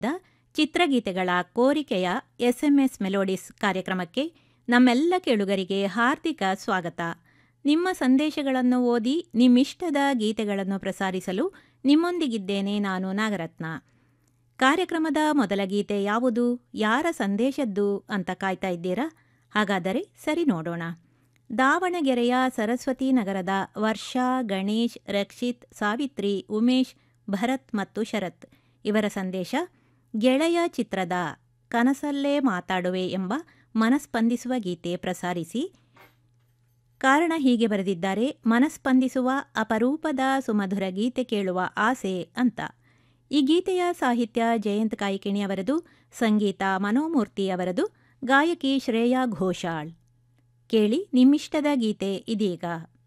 ಚಿತ್ರಗೀತೆಗಳ ಕೋರಿಕೆಯ SMS melodies ಕಾರ್ಯಕ್ರಮಕ್ಕೆ ನಮ್ಮೆಲ್ಲ ಕೇಳುಗರಿಗೆ ಹಾರ್ದಿಕ ಸ್ವಾಗತ ನಿಮ್ಮ ಸಂದೇಶಗಳನ್ನು ಓದಿ ನಿಮ್ಮಿಷ್ಟದ ಗೀತೆಗಳನ್ನು ಪ್ರಸಾರಿಸಲು ನಿಮ್ಮೊಂದಿಗಿದ್ದೇನೆ ನಾನು ನಾಗರತ್ನ ಕಾರ್ಯಕ್ರಮದ ಮೊದಲ ಗೀತೆ ಯಾವುದು ಯಾರ ಸಂದೇಶದ್ದು ಅಂತ ಕಾಯ್ತಾ ಇದ್ದೀರಾ ಹಾಗಾದರೆ ಸರಿ ನೋಡೋಣ ದಾವಣಗೆರೆಯ ಸರಸ್ವತಿ ನಗರದ ವರ್ಷಾ ಗಣೇಶ್ ರಕ್ಷಿತ್ ಸಾವಿತ್ರಿ ಉಮೇಶ್ ಭರತ್ ಮತ್ತು ಶರತ್ ಇವರ ಸಂದೇಶ ಗೆಳೆಯ ಚಿತ್ರದ ಕನಸಲ್ಲೇ ಮಾತಾಡುವೆ ಎಂಬ ಮನಸ್ಪಂದಿಸುವ ಗೀತೆ ಪ್ರಸಾರಿಸಿ ಕಾರಣ ಹೀಗೆ ಬರೆದಿದ್ದಾರೆ ಮನಸ್ಪಂದಿಸುವ ಅಪರೂಪದ ಸುಮಧುರ ಗೀತೆ ಕೇಳುವ ಆಸೆ ಅಂತ ಈ ಗೀತೆಯ ಸಾಹಿತ್ಯ ಜಯಂತ್ ಕಾಯಿಕಿಣಿ ಅವರದು ಸಂಗೀತ ಮನೋಮೂರ್ತಿ ಅವರದು ಗಾಯಕಿ ಶ್ರೇಯಾ ಘೋಷಾಳ್ ಕೇಳಿ ನಿಮ್ಮಿಷ್ಟದ ಗೀತೆ ಇದೀಗ